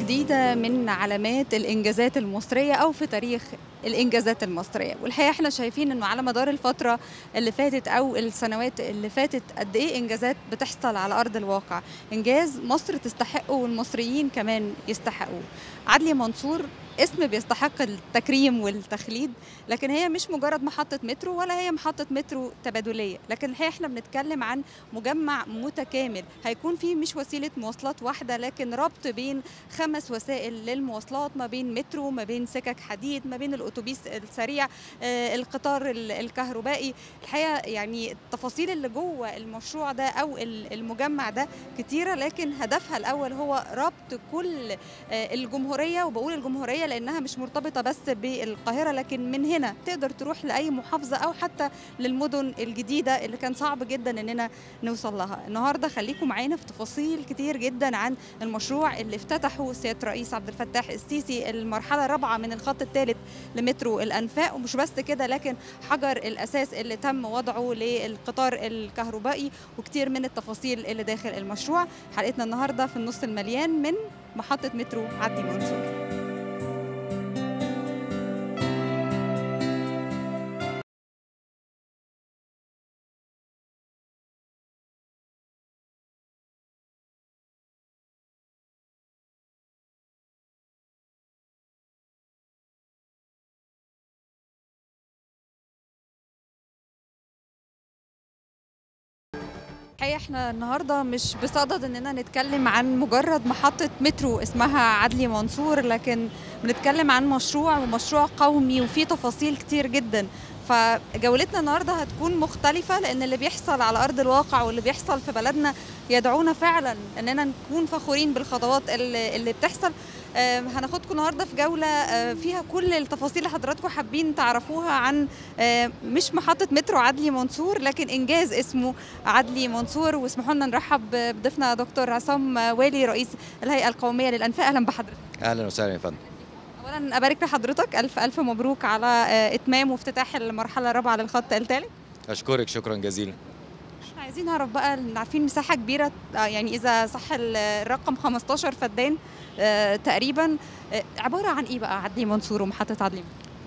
جديدة من علامات الإنجازات المصرية أو في تاريخ الإنجازات المصرية والحقيقة احنا شايفين أنه على مدار الفترة اللي فاتت أو السنوات اللي فاتت قد إيه إنجازات بتحصل على أرض الواقع إنجاز مصر تستحقه والمصريين كمان يستحقوه عدلي منصور اسم بيستحق التكريم والتخليد لكن هي مش مجرد محطة مترو ولا هي محطة مترو تبادلية لكن الحقيقة احنا بنتكلم عن مجمع متكامل هيكون فيه مش وسيلة مواصلات واحدة لكن ربط بين خمس وسائل للمواصلات ما بين مترو ما بين سكك حديد ما بين الأتوبيس السريع آه، القطار ال- الكهربائي الحقيقة يعني التفاصيل اللي جوه المشروع ده أو ال- المجمع ده كتيرة لكن هدفها الأول هو ربط كل آه، الجمهورية وبقول الجمهورية لأنها مش مرتبطة بس بالقاهرة لكن من هنا تقدر تروح لأي محافظة أو حتى للمدن الجديدة اللي كان صعب جدا إننا نوصل لها النهاردة خليكم معانا في تفاصيل كتير جدا عن المشروع اللي افتتحه سيادة الرئيس عبد الفتاح السيسي المرحلة الرابعة من الخط الثالث لمترو الأنفاق ومش بس كده لكن حجر الأساس اللي تم وضعه للقطار الكهربائي وكتير من التفاصيل اللي داخل المشروع حلقتنا النهاردة في النص المليان من محطة مترو عدلي منصور الحقيقة احنا النهارده مش بصدد اننا نتكلم عن مجرد محطة مترو اسمها عدلي منصور لكن بنتكلم عن مشروع ومشروع قومي وفيه تفاصيل كتير جدا فجولتنا النهارده هتكون مختلفة لأن اللي بيحصل على أرض الواقع واللي بيحصل في بلدنا يدعونا فعلا إننا نكون فخورين بالخطوات اللي, اللي بتحصل آه، هناخدكم النهارده في جولة آه، فيها كل التفاصيل اللي حضراتكم حابين تعرفوها عن آه، مش محطة مترو عدلي منصور لكن إنجاز اسمه عدلي منصور واسمحوا لنا نرحب بضيفنا دكتور عصام والي رئيس الهيئة القومية للأنفاق أهلا بحضرتك اهلا وسهلا يا فندم اولا ابارك لحضرتك الف الف مبروك على آه، اتمام وافتتاح المرحله الرابعه للخط الثالث اشكرك شكرا جزيلا احنا عايزين نعرف بقى إن عارفين مساحه كبيره آه، يعني اذا صح ال- الرقم 15 فدان آه، تقريبا آه، عباره عن ايه بقى عدلي منصور ومحطه عدلي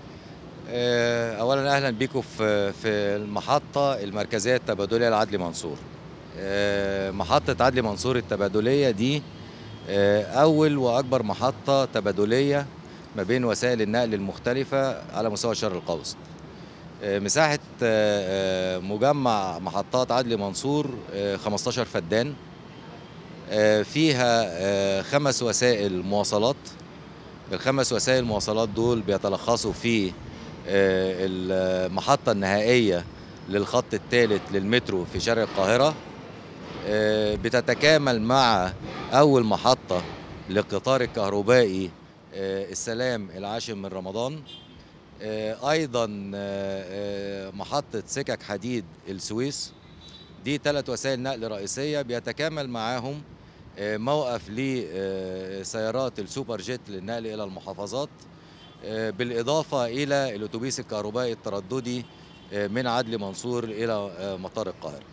آه، اولا اهلا بيكم في في المحطه المركزيه التبادليه لعدلي منصور آه، محطه عدلي منصور التبادليه دي آه، اول واكبر محطه تبادليه ما بين وسائل النقل المختلفه على مستوى الشرق الاوسط آه، مساحه آه، آه، مجمع محطات عدلي منصور آه، 15 فدان آه، فيها آه، خمس وسائل مواصلات الخمس وسائل مواصلات دول بيتلخصوا في آه، المحطة النهائية للخط الثالث للمترو في شرق القاهرة آه، بتتكامل مع أول محطة للقطار الكهربائي آه، السلام العاشر من رمضان آه، أيضا آه، آه، محطة سكك حديد السويس دي ثلاث وسائل نقل رئيسية بيتكامل معاهم آه، موقف لسيارات السوبر جيت للنقل إلى المحافظات آه، بالإضافة إلى الأتوبيس الكهربائي الترددي آه، من عدلي منصور إلى آه، مطار القاهرة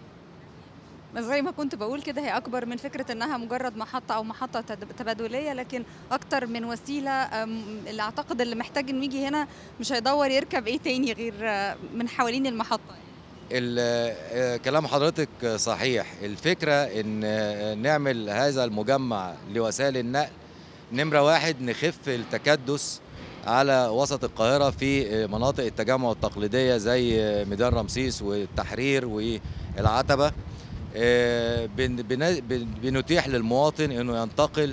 بس زي ما كنت بقول كده هي اكبر من فكره انها مجرد محطه او محطه تد- تبادليه لكن اكتر من وسيله أم، اللي اعتقد اللي محتاج انه يجي هنا مش هيدور يركب ايه تاني غير آه، من حوالين المحطه ال- آه، كلام حضرتك آه، صحيح الفكرة ان آه، نعمل هذا المجمع لوسائل النقل نمرة واحد نخف التكدس على وسط القاهرة في آه، مناطق التجمع التقليدية زي آه، ميدان رمسيس والتحرير والعتبة آه، بن- بن- بن- بنتيح للمواطن انه ينتقل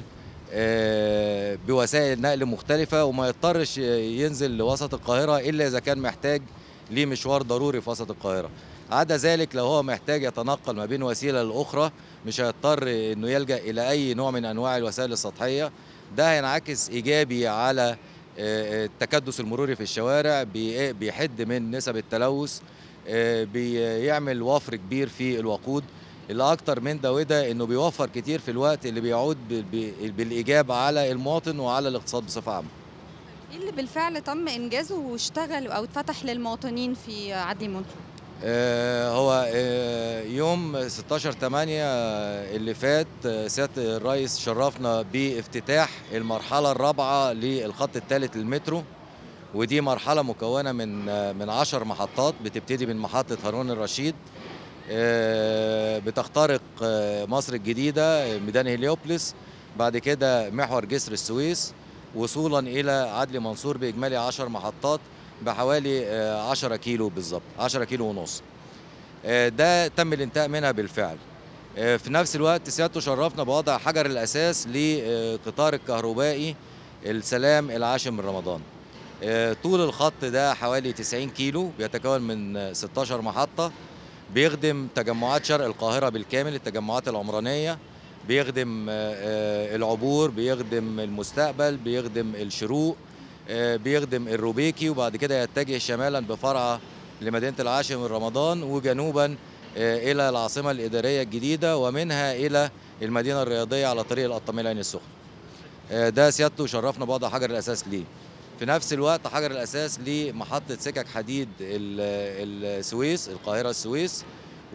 آه، بوسائل نقل مختلفة وما يضطرش ينزل لوسط القاهرة إلا إذا كان محتاج ليه مشوار ضروري في وسط القاهرة عدا ذلك لو هو محتاج يتنقل ما بين وسيلة لأخرى مش هيضطر إنه يلجأ إلى أي نوع من أنواع الوسائل السطحية ده هينعكس إيجابي على آه، التكدس المروري في الشوارع بي- بيحد من نسب التلوث آه، بيعمل وفر كبير في الوقود اللي اكتر من ده وده انه بيوفر كتير في الوقت اللي بيعود ب- ب- بالايجاب على المواطن وعلى الاقتصاد بصفه عامه ايه اللي بالفعل تم انجازه واشتغل او اتفتح للمواطنين في عدلي منصور آه، هو آه، يوم 16 8 اللي فات آه، سياده الرئيس شرفنا بافتتاح المرحله الرابعه للخط الثالث للمترو ودي مرحله مكونه من آه، من 10 محطات بتبتدي من محطه هارون الرشيد آه، بتخترق آه، مصر الجديده ميدان هليوبلس بعد كده محور جسر السويس وصولا الى عدلي منصور باجمالي 10 محطات بحوالي آه، 10 كيلو بالظبط 10 كيلو ونص آه، ده تم الانتهاء منها بالفعل آه، في نفس الوقت سيادته شرفنا بوضع حجر الاساس لقطار الكهربائي السلام العاشر من رمضان آه، طول الخط ده حوالي 90 كيلو بيتكون من آه، 16 محطة بيخدم تجمعات شرق القاهرة بالكامل التجمعات العمرانية بيخدم آه، آه، العبور بيخدم المستقبل بيخدم الشروق آه، بيخدم الروبيكي وبعد كده يتجه شمالا بفرعة لمدينة العاشر من رمضان وجنوبا آه، إلى العاصمة الإدارية الجديدة ومنها إلى المدينة الرياضية على طريق القطامية العين السخنة آه، ده سيادته شرفنا بوضع حجر الأساس ليه في نفس الوقت حجر الأساس لمحطة سكك حديد ال- السويس القاهرة السويس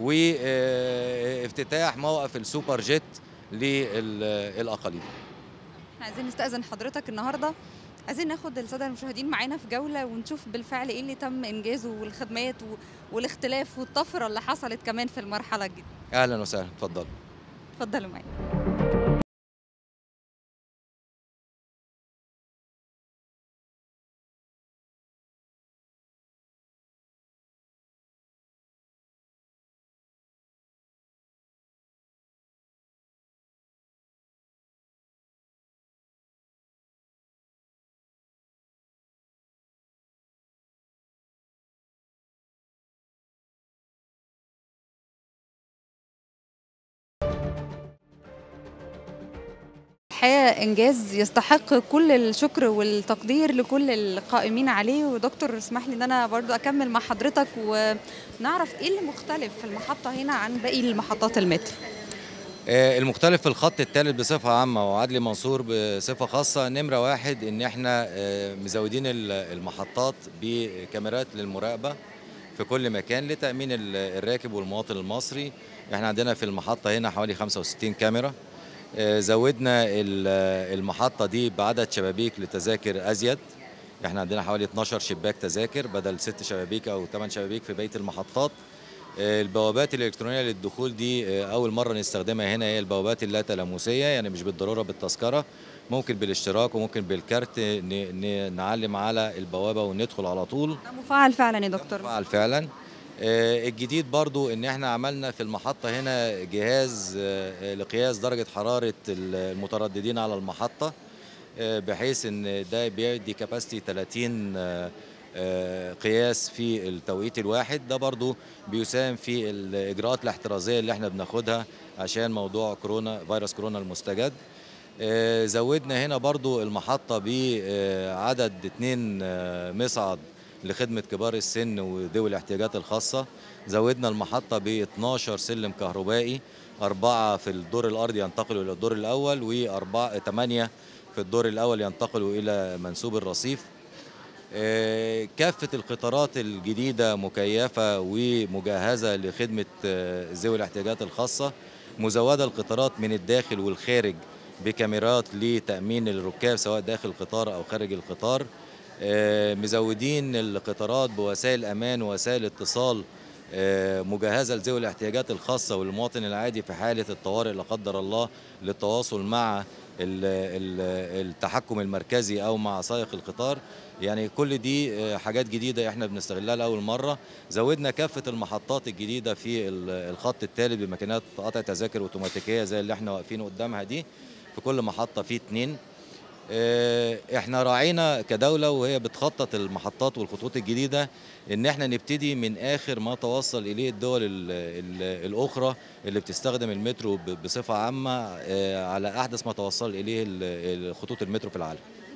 وافتتاح موقف السوبر جيت للأقاليم احنا عايزين نستأذن حضرتك النهارده عايزين ناخد الساده المشاهدين معانا في جوله ونشوف بالفعل ايه اللي تم انجازه والخدمات و... والاختلاف والطفره اللي حصلت كمان في المرحله الجديده أهلا وسهلا اتفضل اتفضلوا معانا الحقيقه انجاز يستحق كل الشكر والتقدير لكل القائمين عليه ودكتور اسمح لي ان انا برضو اكمل مع حضرتك ونعرف ايه اللي مختلف في المحطه هنا عن باقي المحطات المترو آه، المختلف في الخط الثالث بصفة عامة وعدلي منصور بصفة خاصة نمرة واحد إن إحنا آه، مزودين ال- المحطات بكاميرات للمراقبة في كل مكان لتأمين ال- الراكب والمواطن المصري إحنا عندنا في المحطة هنا حوالي 65 كاميرا آه، زودنا ال- المحطة دي بعدد شبابيك لتذاكر أزيد إحنا عندنا حوالي 12 شباك تذاكر بدل 6 شبابيك أو 8 شبابيك في بقية المحطات آه، البوابات الإلكترونية للدخول دي آه، أول مرة نستخدمها هنا هي البوابات اللا تلامسية يعني مش بالضرورة بالتذكرة ممكن بالاشتراك وممكن بالكارت ن- ن- نعلم على البوابة وندخل على طول ده مفعل فعلا يا دكتور فعل فعلا آه، الجديد برضو ان احنا عملنا في المحطة هنا جهاز آه، لقياس درجة حرارة المترددين على المحطة آه، بحيث ان ده بيدي كاباسيتي 30 آه، آه، قياس في التوقيت الواحد ده برضو بيساهم في الاجراءات الاحترازية اللي احنا بناخدها عشان موضوع كورونا فيروس كورونا المستجد آه، زودنا هنا برضو المحطة بعدد اتنين آه، مصعد لخدمة كبار السن وذوي الاحتياجات الخاصة زودنا المحطة ب 12 سلم كهربائي أربعة في الدور الأرضي ينتقلوا إلى الدور الأول وأربعة ثمانية في الدور الأول ينتقلوا إلى منسوب الرصيف آه، كافة القطارات الجديدة مكيفة ومجهزة لخدمة آه، ذوي الاحتياجات الخاصة مزودة القطارات من الداخل والخارج بكاميرات لتأمين الركاب سواء داخل القطار أو خارج القطار آه، مزودين القطارات بوسائل أمان ووسائل اتصال آه، مجهزة لذوي الاحتياجات الخاصة والمواطن العادي في حالة الطوارئ لا قدر الله للتواصل مع ال- ال- التحكم المركزي أو مع سائق القطار يعني كل دي آه، حاجات جديدة احنا بنستغلها لأول مرة زودنا كافة المحطات الجديدة في ال- الخط الثالث بماكينات قطع تذاكر اوتوماتيكية زي اللي احنا واقفين قدامها دي في كل محطة في اتنين آه، احنا راعينا كدولة وهي بتخطط المحطات والخطوط الجديدة ان احنا نبتدي من اخر ما توصل اليه الدول ال ال الاخرى اللي بتستخدم المترو ب- بصفة عامة آه، على احدث ما توصل اليه ال- ال- خطوط المترو في العالم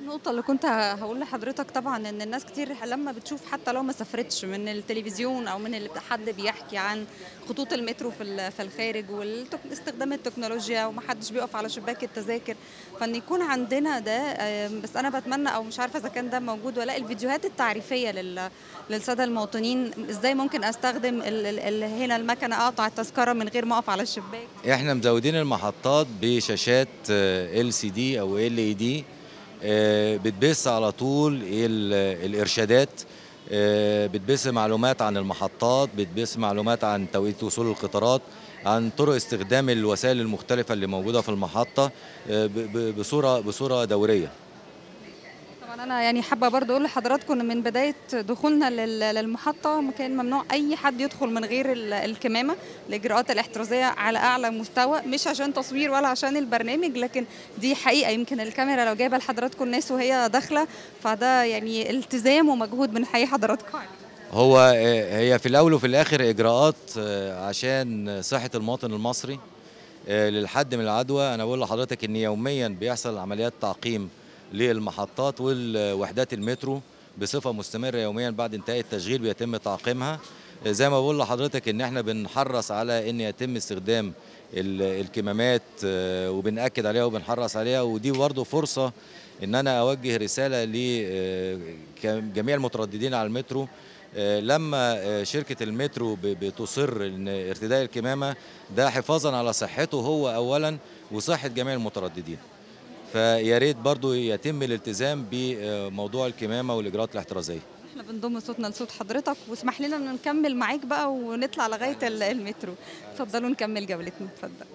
النقطة اللي كنت هقول لحضرتك طبعا ان الناس كتير لما بتشوف حتى لو ما سافرتش من التلفزيون او من اللي حد بيحكي عن خطوط المترو في في الخارج واستخدام التكنولوجيا ومحدش بيقف على شباك التذاكر فان يكون عندنا ده بس انا بتمنى او مش عارفه اذا كان ده موجود ولا الفيديوهات التعريفيه لل للساده المواطنين ازاي ممكن استخدم ال ال هنا المكنه اقطع التذكره من غير ما اقف على الشباك احنا مزودين المحطات بشاشات ال سي دي او ال اي دي بتبث على طول الارشادات بتبث معلومات عن المحطات بتبث معلومات عن توقيت وصول القطارات عن طرق استخدام الوسائل المختلفة اللي موجودة في المحطة بصورة بصورة دورية طبعا انا يعني حابه برضه اقول لحضراتكم ان من بدايه دخولنا للمحطه كان ممنوع اي حد يدخل من غير الكمامه الاجراءات الاحترازيه على اعلى مستوى مش عشان تصوير ولا عشان البرنامج لكن دي حقيقه يمكن الكاميرا لو جايبه لحضراتكم الناس وهي داخله فده يعني التزام ومجهود من حقيقي حضراتكم هو هي في الاول وفي الاخر اجراءات عشان صحه المواطن المصري للحد من العدوى انا بقول لحضرتك ان يوميا بيحصل عمليات تعقيم للمحطات والوحدات المترو بصفه مستمره يوميا بعد انتهاء التشغيل بيتم تعقيمها زي ما بقول لحضرتك ان احنا بنحرص على ان يتم استخدام الكمامات وبنأكد عليها وبنحرص عليها ودي برضه فرصه ان انا اوجه رساله لجميع المترددين على المترو لما شركة المترو بتصر ان ارتداء الكمامة ده حفاظا على صحته هو اولا وصحة جميع المترددين فيا ريت برضو يتم الالتزام بموضوع الكمامه والاجراءات الاحترازيه احنا بنضم صوتنا لصوت حضرتك واسمح لنا ان نكمل معاك بقى ونطلع لغايه المترو اتفضلوا نكمل جولتنا اتفضل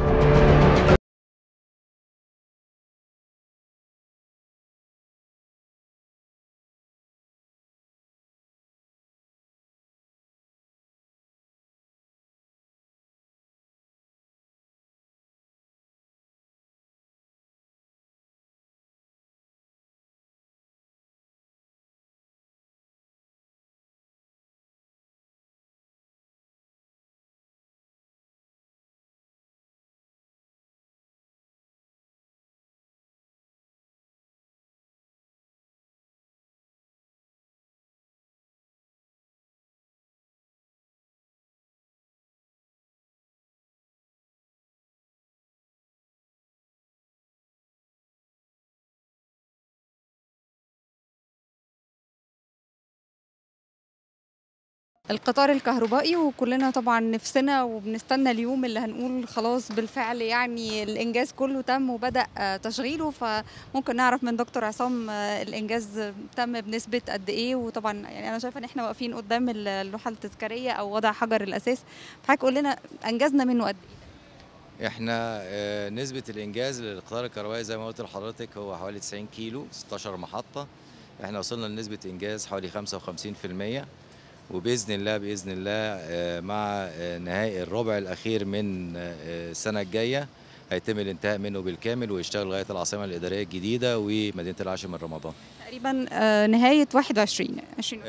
القطار الكهربائي وكلنا طبعا نفسنا وبنستنى اليوم اللي هنقول خلاص بالفعل يعني الانجاز كله تم وبدا تشغيله فممكن نعرف من دكتور عصام الانجاز تم بنسبه قد ايه وطبعا يعني انا شايفه ان احنا واقفين قدام اللوحه التذكاريه او وضع حجر الاساس فحضرتك قول لنا انجزنا منه قد ايه احنا نسبه الانجاز للقطار الكهربائي زي ما قلت لحضرتك هو حوالي 90 كيلو 16 محطه احنا وصلنا لنسبه انجاز حوالي 55% وباذن الله باذن الله مع نهاية الربع الاخير من السنه الجايه هيتم الانتهاء منه بالكامل ويشتغل لغايه العاصمه الاداريه الجديده ومدينه العاشر من رمضان. تقريبا نهايه 21 20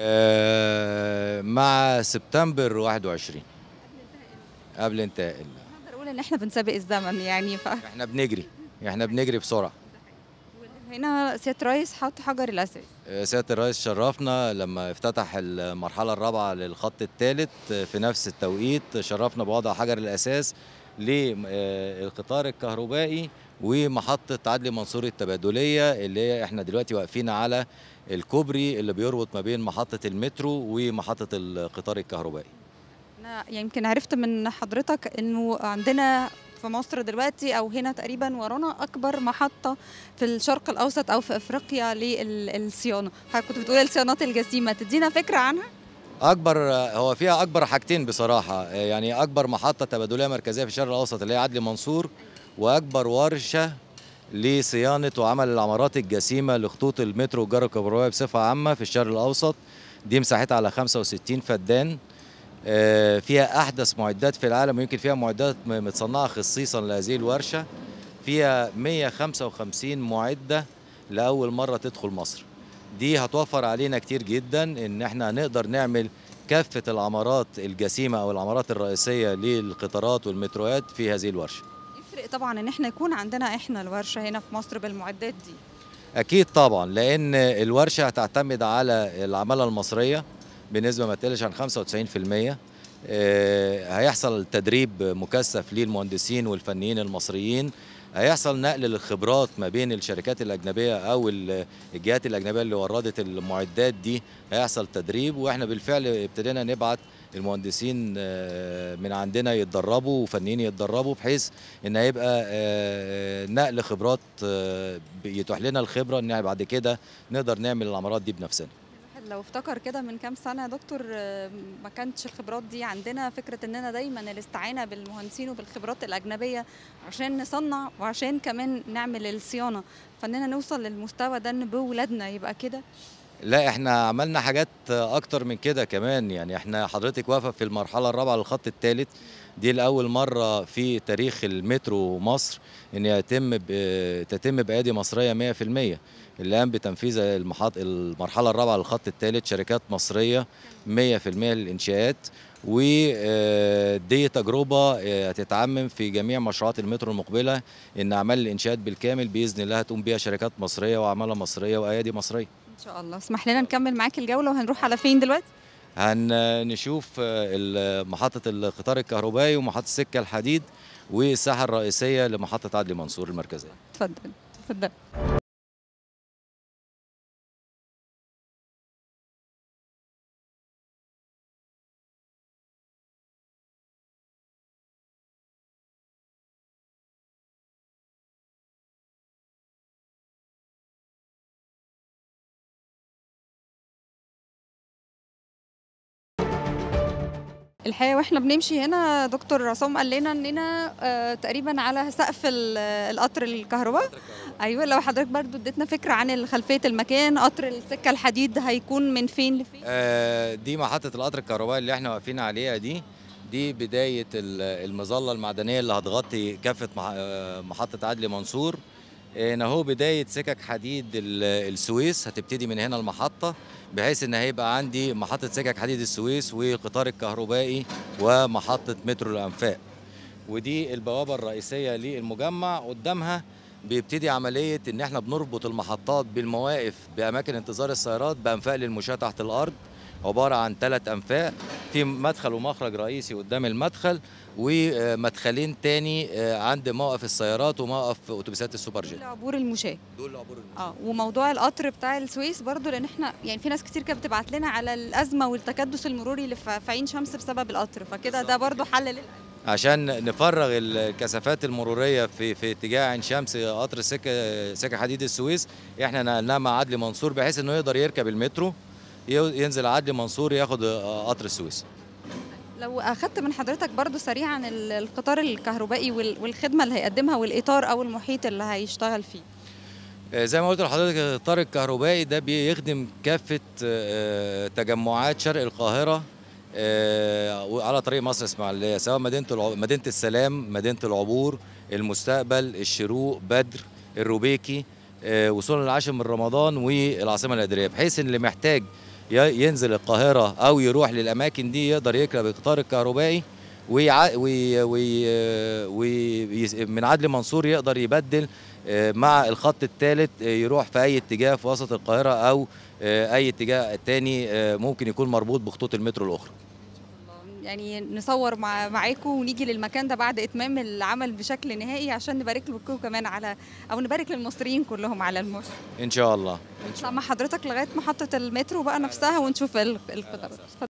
مع سبتمبر 21 قبل انتهاء نقدر نقول ان احنا بنسابق الزمن يعني ف... احنا بنجري احنا بنجري بسرعه. هنا سياده الرئيس حط حجر الاساس سياده الرئيس شرفنا لما افتتح المرحله الرابعه للخط الثالث في نفس التوقيت شرفنا بوضع حجر الاساس للقطار الكهربائي ومحطه عدلي منصور التبادليه اللي هي احنا دلوقتي واقفين على الكوبري اللي بيربط ما بين محطه المترو ومحطه القطار الكهربائي انا يمكن عرفت من حضرتك انه عندنا في مصر دلوقتي او هنا تقريبا ورانا اكبر محطه في الشرق الاوسط او في افريقيا للصيانه حضرتك كنت بتقول الصيانات الجسيمه تدينا فكره عنها اكبر هو فيها اكبر حاجتين بصراحه يعني اكبر محطه تبادليه مركزيه في الشرق الاوسط اللي هي عدلي منصور واكبر ورشه لصيانه وعمل العمارات الجسيمه لخطوط المترو والجره الكهربائيه بصفه عامه في الشرق الاوسط دي مساحتها على 65 فدان فيها احدث معدات في العالم ويمكن فيها معدات متصنعه خصيصا لهذه الورشه فيها 155 معده لاول مره تدخل مصر دي هتوفر علينا كتير جدا ان احنا هنقدر نعمل كافه العمارات الجسيمه او العمارات الرئيسيه للقطارات والمتروات في هذه الورشه يفرق طبعا ان احنا يكون عندنا احنا الورشه هنا في مصر بالمعدات دي اكيد طبعا لان الورشه هتعتمد على العماله المصريه بنسبه ما تقلش عن 95% آه، هيحصل تدريب مكثف للمهندسين والفنيين المصريين هيحصل نقل للخبرات ما بين الشركات الأجنبية أو ال- الجهات الأجنبية اللي وردت المعدات دي هيحصل تدريب وإحنا بالفعل ابتدينا نبعت المهندسين آه، من عندنا يتدربوا وفنيين يتدربوا بحيث ان هيبقى آه، نقل خبرات آه، يتيح لنا الخبره ان بعد كده نقدر نعمل العمارات دي بنفسنا الواحد لو افتكر كده من كام سنة يا دكتور آه، ما كانتش الخبرات دي عندنا فكرة اننا دايما الاستعانة بالمهندسين وبالخبرات الأجنبية عشان نصنع وعشان كمان نعمل الصيانة فاننا نوصل للمستوى ده ان بولادنا يبقى كده لا احنا عملنا حاجات اكتر من كده كمان يعني احنا حضرتك واقفه في المرحله الرابعه للخط الثالث دي لاول مره في تاريخ المترو مصر ان يتم ب- تتم بايادي مصريه 100% اللي قام بتنفيذ المحط المرحله الرابعه للخط الثالث شركات مصريه 100% للانشاءات ودي تجربه آه، هتتعمم في جميع مشروعات المترو المقبله ان اعمال الانشاءات بالكامل باذن الله هتقوم بيها شركات مصريه وعماله مصريه وايادي مصريه ان شاء الله اسمح لنا نكمل معاك الجولة وهنروح على فين دلوقتي هنشوف ال- محطة القطار الكهربائي ومحطة السكة الحديد والساحة الرئيسية لمحطة عدلي منصور المركزية اتفضل اتفضل الحقيقه واحنا بنمشي هنا دكتور عصام قال لنا اننا آه تقريبا على سقف ال- القطر الكهرباء ايوه لو حضرتك برضو اديتنا فكره عن خلفيه المكان قطر السكه الحديد هيكون من فين لفين آه، دي محطة القطر الكهربائي اللي احنا واقفين عليها دي دي بداية ال- المظلة المعدنية اللي هتغطي كافة مح- آه، محطة عدلي منصور هنا هو بداية سكك حديد ال- السويس هتبتدي من هنا المحطة بحيث ان هيبقى عندي محطة سكك حديد السويس وقطار الكهربائي ومحطة مترو الأنفاق ودي البوابة الرئيسية للمجمع قدامها بيبتدي عملية ان احنا بنربط المحطات بالمواقف بأماكن انتظار السيارات بأنفاق للمشاة تحت الأرض عبارة عن ثلاث أنفاق في مدخل ومخرج رئيسي قدام المدخل ومدخلين تاني آه، عند موقف السيارات وموقف أتوبيسات السوبر جيت عبور المشاة دول عبور اه وموضوع القطر بتاع السويس برضو لان احنا يعني في ناس كتير كانت بتبعت لنا على الازمه والتكدس المروري اللي في في عين شمس بسبب القطر فكده ده برضو حل لل عشان نفرغ الكثافات المروريه في في اتجاه عين شمس قطر سكه سكه حديد السويس احنا نقلناه مع عدلي منصور بحيث انه يقدر يركب المترو ي- ينزل عدلي منصور ياخد قطر السويس لو اخدت من حضرتك برضو سريعا ال- القطار الكهربائي وال- والخدمه اللي هيقدمها والاطار او المحيط اللي هيشتغل فيه آه، زي ما قلت لحضرتك القطار الكهربائي ده بيخدم كافة آه، تجمعات شرق القاهرة آه، على طريق مصر اسماعيلية سواء مدينة الع- مدينة السلام مدينة العبور المستقبل الشروق بدر الروبيكي آه، وصولا للعاشر من رمضان والعاصمة الإدارية بحيث إن اللي محتاج ي- ينزل القاهرة أو يروح للأماكن دي يقدر يركب القطار الكهربائي ويع... وي... وي... وي... من عدلي منصور يقدر يبدل آه، مع الخط الثالث يروح في اي اتجاه في وسط القاهره او آه، اي اتجاه تاني آه، ممكن يكون مربوط بخطوط المترو الاخرى يعني نصور مع معاكم ونيجي للمكان ده بعد اتمام العمل بشكل نهائي عشان نبارك لكم كمان على او نبارك للمصريين كلهم على الموسم ان شاء الله نطلع مع حضرتك لغايه محطه المترو بقى نفسها ونشوف ال- القطارات اتفضل.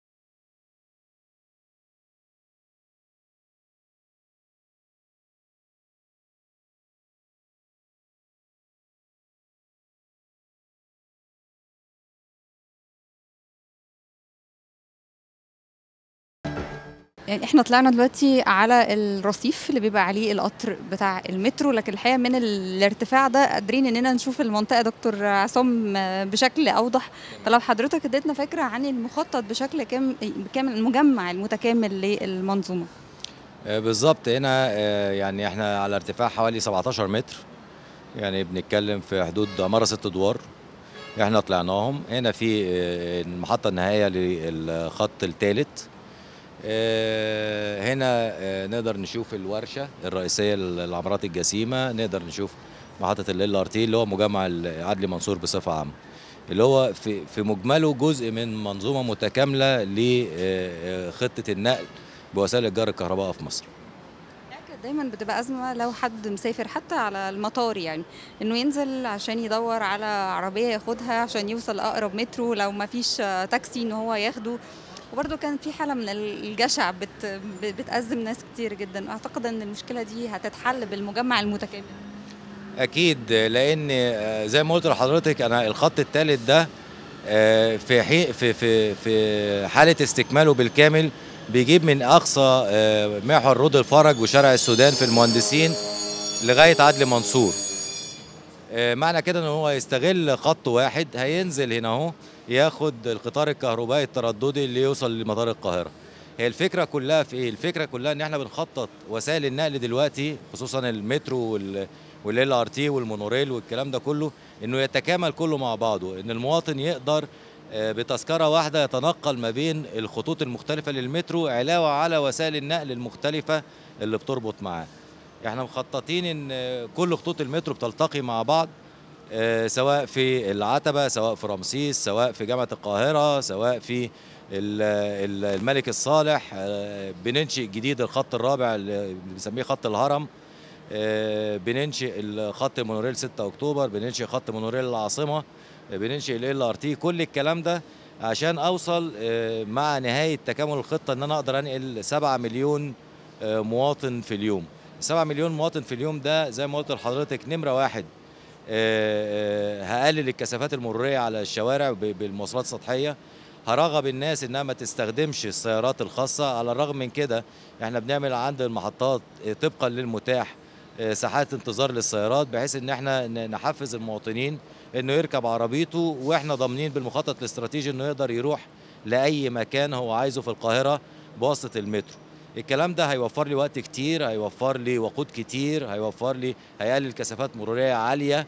يعني احنا طلعنا دلوقتي على الرصيف اللي بيبقى عليه القطر بتاع المترو لكن الحقيقه من الارتفاع ده قادرين اننا نشوف المنطقه دكتور عصام بشكل اوضح فلو حضرتك اديتنا فكره عن المخطط بشكل كام كامل المجمع المتكامل للمنظومه آه، بالظبط هنا آه، يعني احنا على ارتفاع حوالي 17 متر يعني بنتكلم في حدود عماره ست ادوار احنا طلعناهم هنا في آه، المحطه النهائيه للخط الثالث هنا آه، نقدر نشوف الورشه الرئيسيه للعمارات الجسيمه نقدر نشوف محطه ال ار تي اللي هو مجمع عدلي منصور بصفه عامه اللي هو في في مجمله جزء من منظومه متكامله لخطه النقل بوسائل الجار الكهربائيه في مصر دايما بتبقى ازمه لو حد مسافر حتى على المطار يعني انه ينزل عشان يدور على عربيه ياخدها عشان يوصل اقرب مترو لو ما فيش تاكسي ان هو ياخده وبرده كان في حاله من الجشع بت بتأزم ناس كتير جدا اعتقد ان المشكله دي هتتحل بالمجمع المتكامل اكيد لان زي ما قلت لحضرتك انا الخط الثالث ده في حي في في في حاله استكماله بالكامل بيجيب من اقصى محور رود الفرج وشارع السودان في المهندسين لغايه عدلي منصور معنى كده ان هو يستغل خط واحد هينزل هنا اهو ياخد القطار الكهربائي الترددي اللي يوصل لمطار القاهره هي الفكره كلها في ايه الفكره كلها ان احنا بنخطط وسائل النقل دلوقتي خصوصا المترو وال والال ار تي والمونوريل والكلام ده كله انه يتكامل كله مع بعضه ان المواطن يقدر بتذكره واحده يتنقل ما بين الخطوط المختلفه للمترو علاوه على وسائل النقل المختلفه اللي بتربط معاه احنا مخططين ان كل خطوط المترو بتلتقي مع بعض سواء في العتبه سواء في رمسيس سواء في جامعه القاهره سواء في الملك الصالح بننشئ جديد الخط الرابع اللي بنسميه خط الهرم بننشئ الخط مونوريل 6 اكتوبر بننشئ خط مونوريل العاصمه بننشئ ال ار تي كل الكلام ده عشان اوصل مع نهايه تكامل الخطه ان انا اقدر انقل 7 مليون مواطن في اليوم 7 مليون مواطن في اليوم ده زي ما قلت لحضرتك نمره واحد هقلل الكثافات المروريه على الشوارع بالمواصلات السطحيه هرغب الناس انها ما تستخدمش السيارات الخاصه على الرغم من كده احنا بنعمل عند المحطات طبقا للمتاح ساحات انتظار للسيارات بحيث ان احنا نحفز المواطنين انه يركب عربيته واحنا ضامنين بالمخطط الاستراتيجي انه يقدر يروح لاي مكان هو عايزه في القاهره بواسطه المترو الكلام ده هيوفر لي وقت كتير هيوفر لي وقود كتير هيوفر لي هيقلل كثافات مروريه عاليه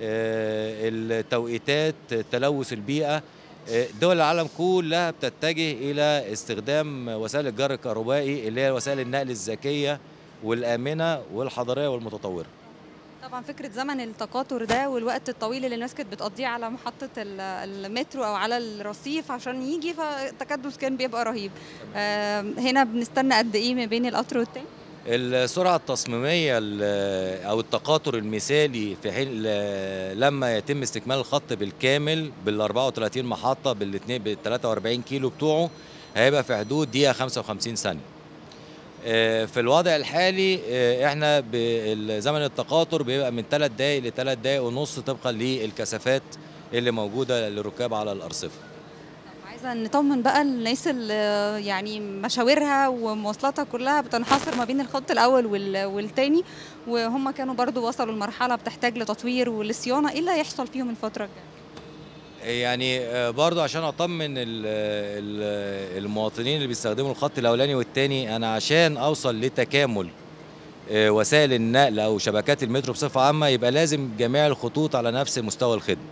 التوقيتات تلوث البيئه دول العالم كلها بتتجه الى استخدام وسائل الجر الكهربائي اللي هي وسائل النقل الذكيه والامنه والحضاريه والمتطوره طبعا فكره زمن التقاطر ده والوقت الطويل اللي الناس كانت بتقضيه على محطه المترو او على الرصيف عشان يجي فالتكدس كان بيبقى رهيب آه هنا بنستنى قد ايه ما بين القطر والتاني السرعه التصميميه او التقاطر المثالي في حين لما يتم استكمال الخط بالكامل بال 34 محطه بالاثنين بال 43 كيلو بتوعه هيبقى في حدود دقيقه 55 ثانيه في الوضع الحالي احنا زمن التقاطر بيبقى من 3 دقائق ل 3 دقائق ونص طبقا للكثافات اللي موجوده للركاب على الارصفه. عايزه نطمن بقى الناس اللي يعني مشاورها ومواصلاتها كلها بتنحصر ما بين الخط الاول والتاني وهم كانوا برضو وصلوا لمرحله بتحتاج لتطوير ولصيانه ايه اللي هيحصل فيهم الفتره الجايه؟ يعني برضو عشان اطمن المواطنين اللي بيستخدموا الخط الاولاني والثاني انا عشان اوصل لتكامل وسائل النقل او شبكات المترو بصفه عامه يبقى لازم جميع الخطوط على نفس مستوى الخدمه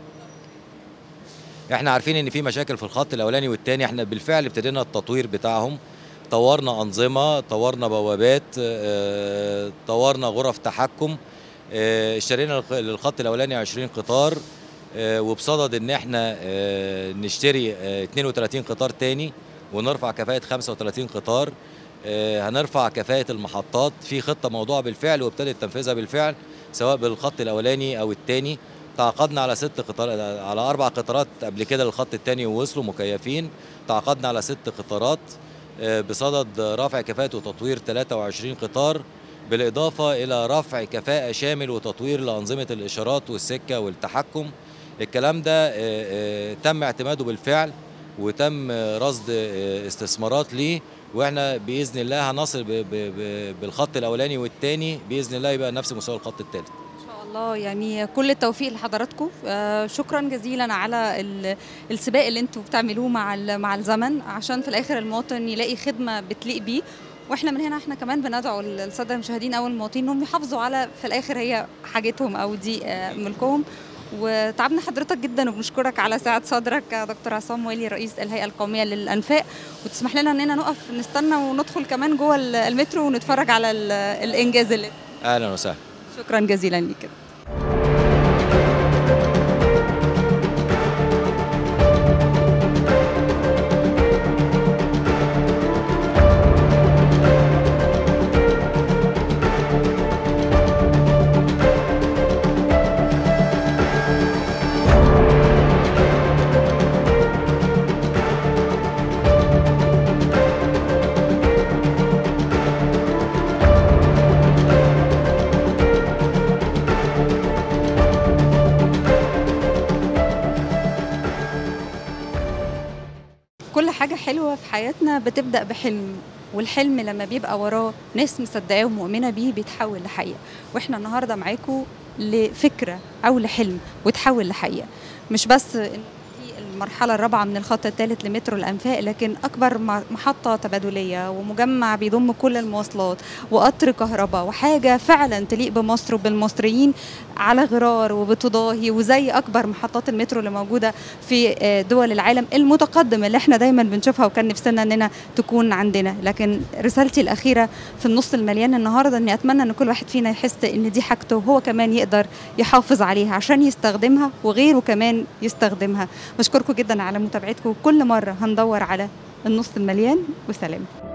احنا عارفين ان في مشاكل في الخط الاولاني والثاني احنا بالفعل ابتدينا التطوير بتاعهم طورنا انظمه طورنا بوابات طورنا غرف تحكم اشترينا للخط الاولاني 20 قطار وبصدد ان احنا نشتري 32 قطار تاني ونرفع كفاءة 35 قطار هنرفع كفاءة المحطات في خطة موضوعة بالفعل وابتدت تنفيذها بالفعل سواء بالخط الأولاني أو الثاني تعاقدنا على ست قطار على أربع قطارات قبل كده للخط الثاني ووصلوا مكيفين تعاقدنا على ست قطارات بصدد رفع كفاءة وتطوير 23 قطار بالإضافة إلى رفع كفاءة شامل وتطوير لأنظمة الإشارات والسكة والتحكم الكلام ده تم اعتماده بالفعل وتم رصد استثمارات ليه واحنا باذن الله هنصل بالخط الاولاني والثاني باذن الله يبقى نفس مستوى الخط الثالث ان شاء الله يعني كل التوفيق لحضراتكم شكرا جزيلا على السباق اللي انتم بتعملوه مع مع الزمن عشان في الاخر المواطن يلاقي خدمه بتليق بيه واحنا من هنا احنا كمان بندعو الساده المشاهدين او المواطنين انهم يحافظوا على في الاخر هي حاجتهم او دي ملكهم وتعبنا حضرتك جدا وبنشكرك على سعه صدرك يا دكتور عصام والي رئيس الهيئه القوميه للانفاق وتسمح لنا اننا نقف نستنى وندخل كمان جوه المترو ونتفرج على الانجاز اللي اهلا وسهلا شكرا جزيلا ليك حاجة حلوة في حياتنا بتبدأ بحلم والحلم لما بيبقى وراه ناس مصدقاه ومؤمنة بيه بيتحول لحقيقة واحنا النهاردة معاكم لفكرة أو لحلم وتحول لحقيقة مش بس إن دي المرحلة الرابعة من الخط الثالث لمترو الأنفاق لكن أكبر م- محطة تبادلية ومجمع بيضم كل المواصلات وقطر كهرباء وحاجة فعلا تليق بمصر وبالمصريين على غرار وبتضاهي وزي أكبر محطات المترو اللي موجودة في آه، دول العالم المتقدم اللي احنا دايما بنشوفها وكان نفسنا اننا تكون عندنا لكن رسالتي الأخيرة في النص المليان النهاردة اني أتمنى ان كل واحد فينا يحس ان دي حاجته وهو كمان يقدر يحافظ عليها عشان يستخدمها وغيره كمان يستخدمها بشكركم جدا على متابعتكم كل مرة هندور على النص المليان وسلام